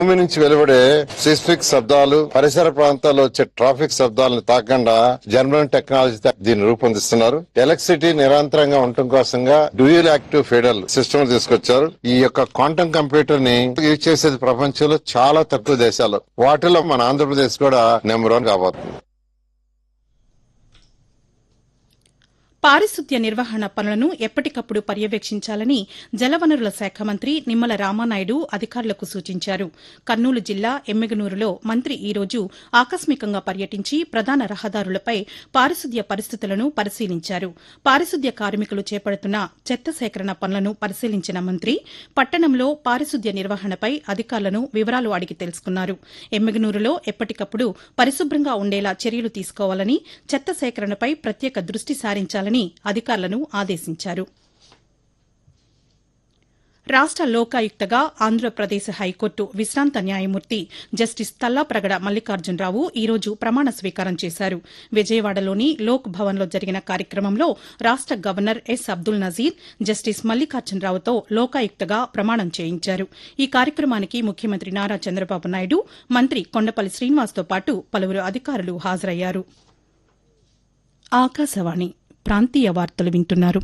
భూమి నుంచి వెలువడే సిస్మిక్ శబ్దాలు పరిసర ప్రాంతాల్లో వచ్చే ట్రాఫిక్ శబ్దాలను తాకుండా జర్మన్ టెక్నాలజీ దీన్ని రూపొందిస్తున్నారు ఎలక్ట్రిసిటీ నిరంతరంగా ఉండటం కోసంగా డ్యూయల్ యాక్టివ్ ఫెడరల్ సిస్టమ్ తీసుకొచ్చారు ఈ యొక్క క్వాంటమ్ కంప్యూటర్ ని యూజ్ చేసేది ప్రపంచంలో చాలా తక్కువ దేశాలు వాటిలో మన ఆంధ్రప్రదేశ్ కూడా నెంబర్ వన్ కాబోతుంది పారిశుద్ధ్య నిర్వహణ పనులను ఎప్పటికప్పుడు పర్యవేక్షించాలని జలవనరుల శాఖ మంత్రి నిమ్మల రామానాయుడు అధికారులకు సూచించారు కర్నూలు జిల్లా ఎమ్మిగనూరులో మంత్రి ఈ రోజు ఆకస్మికంగా పర్యటించి ప్రధాన రహదారులపై పారిశుద్ధ్య పరిస్థితులను పరిశీలించారు పారిశుద్ధ్య కార్మికులు చేపడుతున్న చెత్త సేకరణ పనులను పరిశీలించిన మంత్రి పట్టణంలో పారిశుద్ధ్య నిర్వహణపై అధికారులను వివరాలు అడిగి తెలుసుకున్నారు ఎమ్మిగనూరులో ఎప్పటికప్పుడు పరిశుభ్రంగా ఉండేలా చర్యలు తీసుకోవాలని చెత్త సేకరణపై ప్రత్యేక దృష్టి సారించాలని అధికారులను ఆదేశించారు రాష్ట లోకాయుక్తగా ఆంధ్రప్రదేశ్ హైకోర్టు విశ్రాంత న్యాయమూర్తి జస్టిస్ తల్లాప్రగడ మల్లికార్జునరావు ఈ రోజు ప్రమాణ స్వీకారం చేశారు విజయవాడలోని లోక్ భవన్లో జరిగిన కార్యక్రమంలో రాష్ట governor S Abdul Nazeer justice మల్లికార్జునరావుతో లోకాయుక్తగా ప్రమాణం చేయించారు ఈ కార్యక్రమానికి ముఖ్యమంత్రి నారా చంద్రబాబు నాయుడు మంత్రి కొండపల్లి శ్రీనివాస్తో పాటు పలువురు అధికారులు హాజరయ్యారు ఆకాశవాణి ప్రాంతీయ వార్తలు వింటున్నారు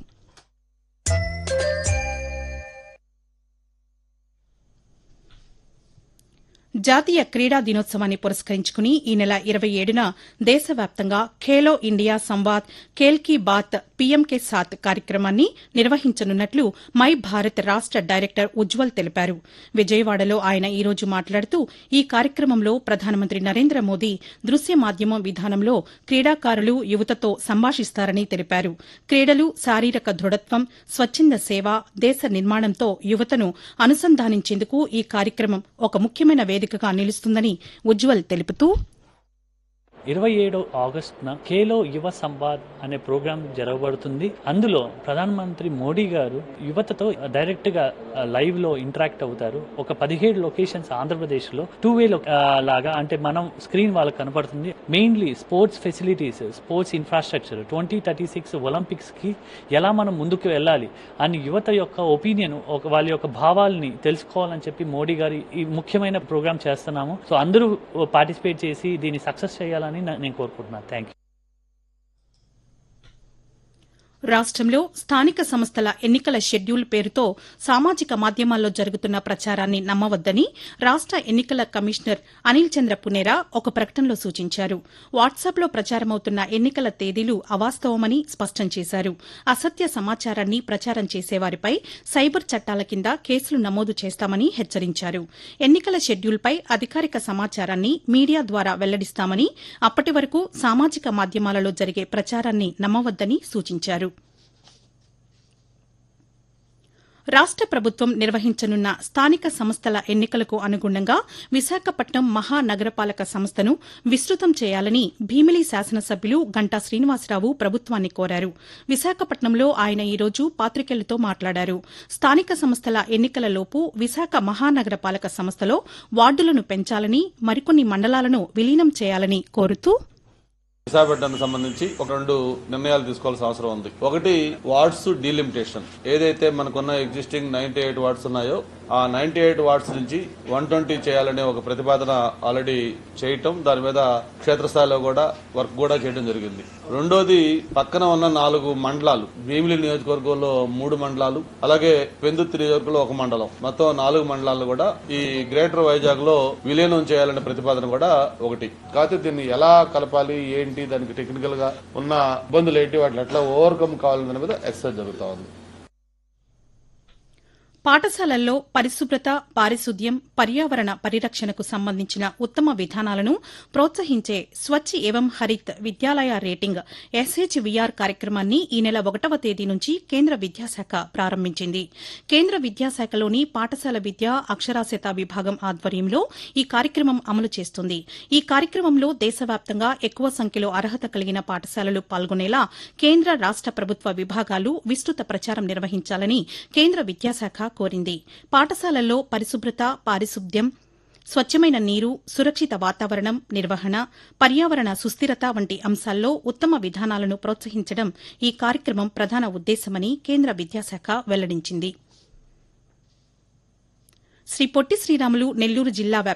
జాతీయ క్రీడా దినోత్సవాన్ని పురస్కరించుకుని ఈ నెల ఇరవై ఏడున దేశవ్యాప్తంగా ఖేలో ఇండియా సంవాద్ ఖేల్ కీ బాత్ పీఎం కే సాత్ కార్యక్రమాన్ని నిర్వహించనున్నట్లు మై భారత్ రాష్ట డైరెక్టర్ ఉజ్వల్ తెలిపారు విజయవాడలో ఆయన ఈ రోజు మాట్లాడుతూ ఈ కార్యక్రమంలో ప్రధానమంత్రి నరేంద్ర మోదీ దృశ్య మాధ్యమం విధానంలో క్రీడాకారులు యువతతో సంభాషిస్తారని తెలిపారు క్రీడలు శారీరక దృఢత్వం స్వచ్ఛంద సేవ దేశ నిర్మాణంతో యువతను అనుసంధానించేందుకు ఈ కార్యక్రమం ఒక ముఖ్యమైన వేదికగా నిలుస్తుందని ఉజ్వల్ తెలుపుతూ ఇరవై ఏడు ఆగస్టున ఖేలో యువ సంవాద్ అనే ప్రోగ్రాం జరగబడుతుంది అందులో ప్రధానమంత్రి మోడీ గారు యువతతో డైరెక్ట్ గా లైవ్ లో ఇంటరాక్ట్ అవుతారు ఒక పదిహేడు లొకేషన్స్ ఆంధ్రప్రదేశ్ లో టూ వే లాగా అంటే మనం స్క్రీన్ వాళ్ళకి కనపడుతుంది mainly sports facilities sports infrastructure twenty thirty six Olympics కి ఎలా మనం ముందుకు వెళ్ళాలి అని యువత యొక్క ఒపీనియన్ ఒక వాళ్ళ యొక్క భావాల్ని తెలుసుకోవాలని చెప్పి మోడీ గారు ఈ ముఖ్యమైన ప్రోగ్రామ్ చేస్తున్నాము సో అందరూ పార్టిసిపేట్ చేసి దీన్ని సక్సెస్ చేయాలని నా- నేను కోరుకుంటున్నాను థ్యాంక్ యూ రాష్టంలో స్థానిక సంస్థల ఎన్నికల షెడ్యూల్ పేరుతో సామాజిక మాధ్యమాల్లో జరుగుతున్న ప్రచారాన్ని నమ్మవద్దని రాష్ట ఎన్నికల కమిషనర్ అనిల్ చంద్ర పునేరా ఒక ప్రకటనలో సూచించారు వాట్సాప్లో ప్రచారమవుతున్న ఎన్నికల తేదీలు అవాస్తవమని స్పష్టం చేశారు అసత్య సమాచారాన్ని ప్రచారం చేసేవారిపై సైబర్ చట్టాల కింద కేసులు నమోదు చేస్తామని హెచ్చరించారు ఎన్నికల షెడ్యూల్పై అధికారిక సమాచారాన్ని మీడియా ద్వారా వెల్లడిస్తామని అప్పటి వరకు సామాజిక మాధ్యమాలలో జరిగే ప్రచారాన్ని నమ్మవద్దని సూచించారు రాష్ట ప్రభుత్వం నిర్వహించనున్న స్థానిక సంస్థల ఎన్నికలకు అనుగుణంగా విశాఖపట్నం మహానగరపాలక సంస్థను విస్తృతం చేయాలని భీమిలి శాసనసభ్యులు గంటా శ్రీనివాసరావు ప్రభుత్వాన్ని కోరారు విశాఖపట్నంలో ఆయన ఈ రోజు పాతికేయులతో మాట్లాడారు స్థానిక సంస్థల ఎన్నికలలోపు విశాఖ మహానగరపాలక సంస్థలో వార్డులను పెంచాలని మరికొన్ని మండలాలను విలీనం చేయాలని కోరుతూ విశాఖపట్నానికి సంబంధించి ఒక రెండు నిర్ణయాలు తీసుకోవాల్సిన అవసరం ఉంది ఒకటి వార్డ్స్ డీలిమిటేషన్ ఏదైతే మనకున్న ఎగ్జిస్టింగ్ నైన్టీ ఎయిట్ వార్డ్స్ ఉన్నాయో ఆ నైన్టీ ఎయిట్ వార్డ్స్ నుంచి వన్ ట్వంటీ చేయాలనే ఒక ప్రతిపాదన ఆల్రెడీ చేయటం దాని మీద క్షేత్రస్థాయిలో కూడా వర్క్ కూడా చేయడం జరిగింది రెండోది పక్కన ఉన్న నాలుగు మండలాలు భీమిలి నియోజకవర్గంలో మూడు మండలాలు అలాగే పెందుత్తి నియోజకవర్గంలో ఒక మండలం మొత్తం నాలుగు మండలాలు కూడా ఈ గ్రేటర్ వైజాగ్ లో విలీనం చేయాలనే ప్రతిపాదన కూడా ఒకటి కాకపోతే దీన్ని ఎలా కలపాలి ఏంటి దానికి టెక్నికల్ గా ఉన్న ఇబ్బందులు ఏంటి వాటిని ఎట్లా ఓవర్కమ్ కావాలనే దాని మీద ఎక్సర్సైజ్ జరుగుతా ఉంది పాఠశాలల్లో పరిశుభ్రత పారిశుద్ధ్యం పర్యావరణ పరిరక్షణకు సంబంధించిన ఉత్తమ విధానాలను ప్రోత్సహించే స్వచ్ఛ ఏవం హరిత్ విద్యాలయ రేటింగ్ ఎస్హెచ్విఆర్ కార్యక్రమాన్ని ఈ నెల ఒకటవ తేదీ నుంచి కేంద్ర విద్యాశాఖ ప్రారంభించింది కేంద్ర విద్యాశాఖలోని పాఠశాల విద్య అక్షరాస్యత విభాగం ఆధ్వర్యంలో ఈ కార్యక్రమం అమలు చేస్తుంది ఈ కార్యక్రమంలో దేశవ్యాప్తంగా ఎక్కువ సంఖ్యలో అర్హత కలిగిన పాఠశాలలు పాల్గొనేలా కేంద్ర రాష్ట ప్రభుత్వ విభాగాలు విస్తృత ప్రచారం నిర్వహించాలని కేంద్ర విద్యాశాఖ కోరింది పాఠశాలల్లో పరిశుభ్రత పారిశుద్ధ్యం స్వచ్ఛమైన నీరు సురక్షిత వాతావరణం నిర్వహణ పర్యావరణ సుస్థిరత వంటి అంశాల్లో ఉత్తమ విధానాలను ప్రోత్సహించడం ఈ కార్యక్రమం ప్రధాన ఉద్దేశమని కేంద్ర విద్యాశాఖ వెల్లడించింది శ్రీ పొట్టి శ్రీరాములు నెల్లూరు జిల్లా